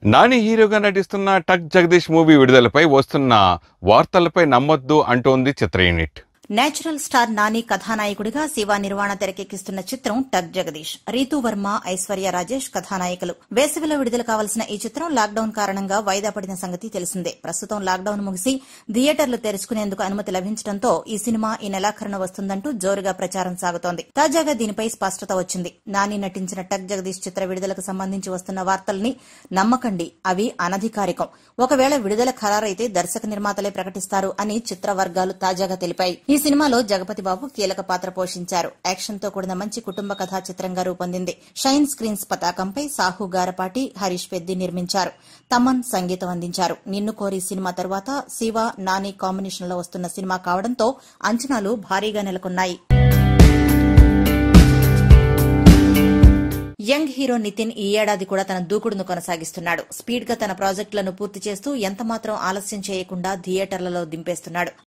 నాని హీరోగా నటిస్తున్న టక్ జగదీష్ మూవీ విడుదలపై వస్తున్న వార్తలపై నమ్మొద్దు అంటోంది చిత్ర యూనిట్ నేచురల్ స్టార్ నాని కథానాయకుడిగా శివ నిర్వాణ తెరకెక్కిస్తున్న చిత్రం టక్ జగదీష్ రీతూ వర్మ ఐశ్వర్య రాజేష్ కథానాయకులు వేసవిలో విడుదల కావాల్సిన ఈ చిత్రం లాక్డౌన్ కారణంగా వాయిదా పడిన సంగతి తెలిసిందే ప్రస్తుతం లాక్డౌన్ ముగిసి థియేటర్లు తెరుచుకునేందుకు అనుమతి లభించడంతో ఈ సినిమా ఈ నెలాఖరున వస్తుందంటూ జోరుగా ప్రచారం సాగుతోంది తాజాగా దీనిపై స్పష్టత వచ్చింది నాని నటించిన టక్ జగదీష్ చిత్ర విడుదలకు సంబంధించి వస్తున్న వార్తల్ని నమ్మకండి అవి అనధికారికం ఒకవేళ విడుదల ఖరారైతే దర్శక నిర్మాతలే ప్రకటిస్తారు అని చిత్ర వర్గాలు తాజాగా తెలిపాయి ఈ సినిమాలో జగపతి బాబు కీలక పాత్ర పోషించారు యాక్షన్ తో కూడిన మంచి కుటుంబ కథా చిత్రంగా రూపొందింది షైన్ స్క్రీన్స్ పతాకంపై సాహు గారపాటి హరీష్ పెద్ది నిర్మించారు తమన్ సంగీతం అందించారు నిన్ను కోరి సినిమా తరువాత శివ నాని కాంబినేషన్ లో వస్తున్న సినిమా కావడంతో అంచనాలు భారీగా నెలకొన్నాయి యంగ్ హీరో నితిన్ ఈ ఏడాది కూడా తన దూకుడును కొనసాగిస్తున్నాడు స్పీడ్ గా తన ప్రాజెక్టులను పూర్తి చేస్తూ ఎంతమాత్రం ఆలస్యం చేయకుండా థియేటర్లలో దింపేస్తున్నాడు